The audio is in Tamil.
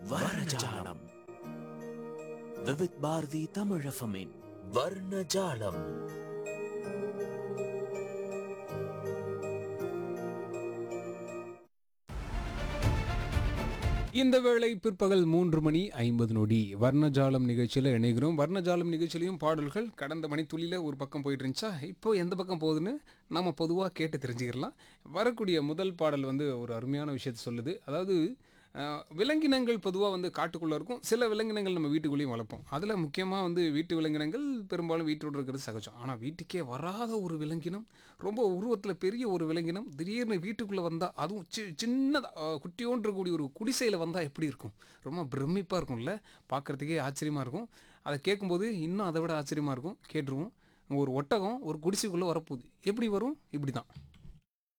வர்ணஜாலம் விவித் பாரதி தமிழஃபமின் வர்ணஜாலம் இந்த வேளை பிற்பகல் மூன்று மணி ஐம்பது நொடி வர்ணஜாலம் நிகழ்ச்சியில் இணைகிறோம் வர்ணஜாலம் நிகழ்ச்சியிலையும் பாடல்கள் கடந்த மணித்துளியில் ஒரு பக்கம் போயிட்டு இருந்துச்சா இப்போ எந்த பக்கம் போகுதுன்னு நம்ம பொதுவாக கேட்டு தெரிஞ்சுக்கலாம் வரக்கூடிய முதல் பாடல் வந்து ஒரு அருமையான விஷயத்தை சொல்லுது அதாவது அஹ், விலங்கினங்கள் பொதுவாக வந்து காட்டுக்குள்ளே இருக்கும் சில விலங்கினங்கள் நம்ம வீட்டுக்குள்ளேயும் வளர்ப்போம் அதில் முக்கியமாக வந்து வீட்டு விலங்கினங்கள் பெரும்பாலும் வீட்டோடு இருக்கிறது சகஜம் ஆனால் வீட்டுக்கே வராத ஒரு விலங்கினம் ரொம்ப உருவத்தில் பெரிய ஒரு விலங்கினம் திடீர்னு வீட்டுக்குள்ளே வந்தால் அதுவும் சி சின்னதாக குட்டியோன்று கூடிய ஒரு குடிசையில் வந்தால் எப்படி இருக்கும் ரொம்ப பிரமிப்பாக இருக்கும்ல பார்க்குறதுக்கே ஆச்சரியமாக இருக்கும் அதை கேட்கும்போது இன்னும் அதை விட ஆச்சரியமாக இருக்கும் கேட்டுருவோம் ஒரு ஒட்டகம் ஒரு குடிசைக்குள்ளே வரப்போகுது எப்படி வரும் இப்படி தான்